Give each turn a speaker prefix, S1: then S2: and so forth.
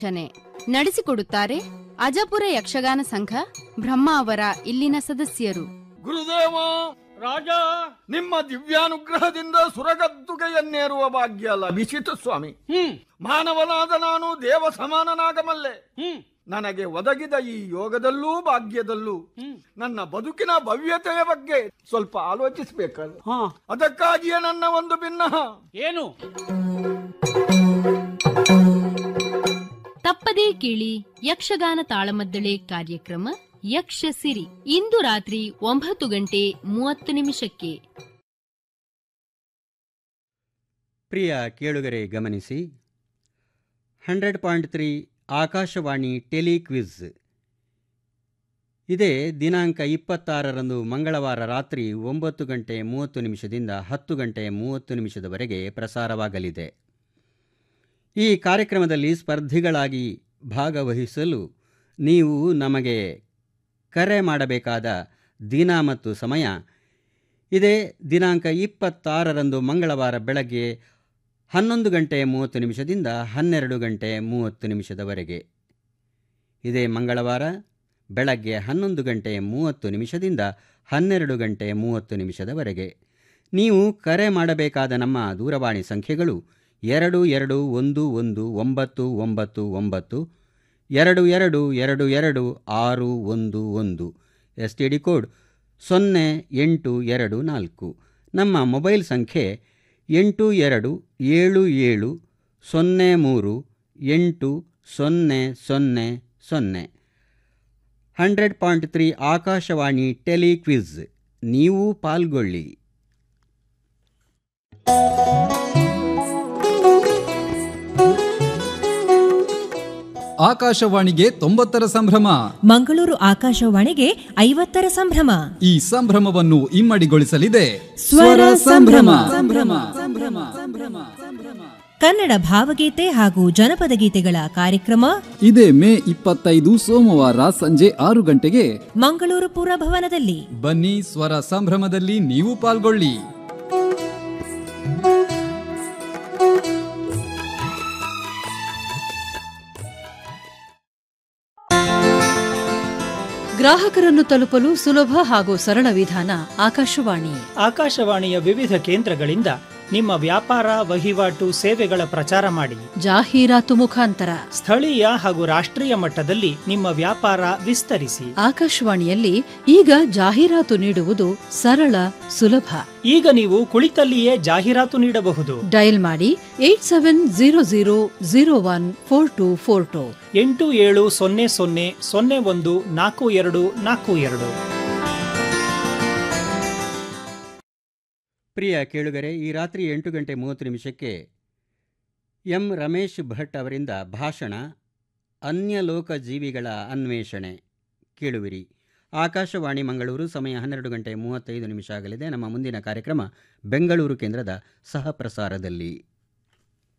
S1: ರಚನೆ ನಡೆಸಿಕೊಡುತ್ತಾರೆ ಅಜಪುರ ಯಕ್ಷಗಾನ ಸಂಘ ಬ್ರಹ್ಮ ಅವರ ಇಲ್ಲಿನ ಸದಸ್ಯರು
S2: ಗುರುದೇವ ರಾಜ ನಿಮ್ಮ ದಿವ್ಯಾನುಗ್ರಹದಿಂದ ಸುರಗದ್ದುಗೆಯನ್ನೇರುವ ಭಾಗ್ಯ ಲಭಿಸಿತು ಸ್ವಾಮಿ
S3: ಹ್ಮ್
S2: ಮಾನವನಾದ ನಾನು ದೇವ ಸಮಾನನಾಗಮಲ್ಲೆ
S3: ಹ್ಮ್
S2: ನನಗೆ ಒದಗಿದ ಈ ಯೋಗದಲ್ಲೂ ಭಾಗ್ಯದಲ್ಲೂ
S3: ಹ್ಮ್
S2: ನನ್ನ ಬದುಕಿನ ಭವ್ಯತೆಯ ಬಗ್ಗೆ ಸ್ವಲ್ಪ ಆಲೋಚಿಸಬೇಕಲ್ಲ
S3: ಹಾ
S2: ಅದಕ್ಕಾಗಿಯೇ ನನ್ನ ಒಂದು ಭಿನ್ನ
S3: ಏನು
S1: ತಪ್ಪದೇ ಕೇಳಿ ಯಕ್ಷಗಾನ ತಾಳಮದ್ದಳೆ ಕಾರ್ಯಕ್ರಮ ಯಕ್ಷ ಸಿರಿ ಇಂದು ರಾತ್ರಿ ಒಂಬತ್ತು ಗಂಟೆ ಮೂವತ್ತು ನಿಮಿಷಕ್ಕೆ
S4: ಪ್ರಿಯ ಕೇಳುಗರೆ ಗಮನಿಸಿ hundred point three Akashvani telequiz ಇದೇ ದಿನಾಂಕ ಇಪ್ಪತ್ತಾರರಂದು ಮಂಗಳವಾರ ರಾತ್ರಿ ಒಂಬತ್ತು ಗಂಟೆ ಮೂವತ್ತು ನಿಮಿಷದಿಂದ ಹತ್ತು ಗಂಟೆ ಮೂವತ್ತು ನಿಮಿಷದವರೆಗೆ ಪ್ರಸಾರವಾಗಲಿದೆ ಈ ಕಾರ್ಯಕ್ರಮದಲ್ಲಿ ಸ್ಪರ್ಧಿಗಳಾಗಿ ಭಾಗವಹಿಸಲು ನೀವು ನಮಗೆ ಕರೆ ಮಾಡಬೇಕಾದ ದಿನ ಮತ್ತು ಸಮಯ ಇದೇ ದಿನಾಂಕ ಇಪ್ಪತ್ತಾರರಂದು ಮಂಗಳವಾರ ಬೆಳಗ್ಗೆ ಹನ್ನೊಂದು ಗಂಟೆ ಮೂವತ್ತು ನಿಮಿಷದಿಂದ ಹನ್ನೆರಡು ಗಂಟೆ ಮೂವತ್ತು ನಿಮಿಷದವರೆಗೆ ಇದೇ ಮಂಗಳವಾರ ಬೆಳಗ್ಗೆ ಹನ್ನೊಂದು ಗಂಟೆ ಮೂವತ್ತು ನಿಮಿಷದಿಂದ ಹನ್ನೆರಡು ಗಂಟೆ ಮೂವತ್ತು ನಿಮಿಷದವರೆಗೆ ನೀವು ಕರೆ ಮಾಡಬೇಕಾದ ನಮ್ಮ ದೂರವಾಣಿ ಸಂಖ್ಯೆಗಳು ಎರಡು ಎರಡು ಒಂದು ಒಂದು ಒಂಬತ್ತು ಒಂಬತ್ತು ಒಂಬತ್ತು ಎರಡು ಎರಡು ಎರಡು ಎರಡು ಆರು ಒಂದು ಒಂದು ಎಸ್ ಟಿ ಡಿ ಕೋಡ್ ಸೊನ್ನೆ ಎಂಟು ಎರಡು ನಾಲ್ಕು ನಮ್ಮ ಮೊಬೈಲ್ ಸಂಖ್ಯೆ ಎಂಟು ಎರಡು ಏಳು ಏಳು ಸೊನ್ನೆ ಮೂರು ಎಂಟು ಸೊನ್ನೆ ಸೊನ್ನೆ ಸೊನ್ನೆ hundred point three Akashvani telequiz ನೀವು ಪಾಲ್ಗೊಳ್ಳಿ
S5: ಆಕಾಶವಾಣಿಗೆ ತೊಂಬತ್ತರ ಸಂಭ್ರಮ
S6: ಮಂಗಳೂರು ಆಕಾಶವಾಣಿಗೆ ಐವತ್ತರ ಸಂಭ್ರಮ
S5: ಈ ಸಂಭ್ರಮವನ್ನು ಇಮ್ಮಡಿಗೊಳಿಸಲಿದೆ
S6: ಸ್ವರ ಸಂಭ್ರಮ.
S5: ಸಂಭ್ರಮ ಸಂಭ್ರಮ ಸಂಭ್ರಮ
S6: ಕನ್ನಡ ಭಾವಗೀತೆ ಹಾಗೂ ಜನಪದ ಗೀತೆಗಳ ಕಾರ್ಯಕ್ರಮ
S5: ಇದೇ ಮೇ ಇಪ್ಪತ್ತೈದು ಸೋಮವಾರ ಸಂಜೆ ಆರು ಗಂಟೆಗೆ
S6: ಮಂಗಳೂರು ಪುರಭವನದಲ್ಲಿ
S5: ಬನ್ನಿ ಸ್ವರ ಸಂಭ್ರಮದಲ್ಲಿ ನೀವು ಪಾಲ್ಗೊಳ್ಳಿ
S7: ಗ್ರಾಹಕರನ್ನು ತಲುಪಲು ಸುಲಭ ಹಾಗೂ ಸರಳ ವಿಧಾನ ಆಕಾಶವಾಣಿ
S3: ಆಕಾಶವಾಣಿಯ ವಿವಿಧ ಕೇಂದ್ರಗಳಿಂದ ನಿಮ್ಮ ವ್ಯಾಪಾರ ವಹಿವಾಟು ಸೇವೆಗಳ ಪ್ರಚಾರ ಮಾಡಿ
S7: ಜಾಹೀರಾತು ಮುಖಾಂತರ
S3: ಸ್ಥಳೀಯ ಹಾಗೂ ರಾಷ್ಟ್ರೀಯ ಮಟ್ಟದಲ್ಲಿ ನಿಮ್ಮ ವ್ಯಾಪಾರ ವಿಸ್ತರಿಸಿ
S7: ಆಕಾಶವಾಣಿಯಲ್ಲಿ ಈಗ ಜಾಹೀರಾತು ನೀಡುವುದು ಸರಳ ಸುಲಭ
S3: ಈಗ ನೀವು ಕುಳಿತಲ್ಲಿಯೇ ಜಾಹೀರಾತು ನೀಡಬಹುದು
S7: ಡಯಲ್ ಮಾಡಿ eight seven zero zero zero one four two four two
S3: ಎಂಟು ಏಳು ಸೊನ್ನೆ ಸೊನ್ನೆ ಸೊನ್ನೆ ಒಂದು ನಾಲ್ಕು ಎರಡು ನಾಲ್ಕು ಎರಡು
S4: ಪ್ರಿಯ ಕೇಳುಗರೆ ಈ ರಾತ್ರಿ ಎಂಟು ಗಂಟೆ ಮೂವತ್ತು ನಿಮಿಷಕ್ಕೆ ಎಂ ರಮೇಶ್ ಭಟ್ ಅವರಿಂದ ಭಾಷಣ ಅನ್ಯಲೋಕ ಜೀವಿಗಳ ಅನ್ವೇಷಣೆ ಕೇಳುವಿರಿ ಆಕಾಶವಾಣಿ ಮಂಗಳೂರು ಸಮಯ ಹನ್ನೆರಡು ಗಂಟೆ ಮೂವತ್ತೈದು ನಿಮಿಷ ಆಗಲಿದೆ ನಮ್ಮ ಮುಂದಿನ ಕಾರ್ಯಕ್ರಮ ಬೆಂಗಳೂರು ಕೇಂದ್ರದ ಸಹ ಪ್ರಸಾರದಲ್ಲಿ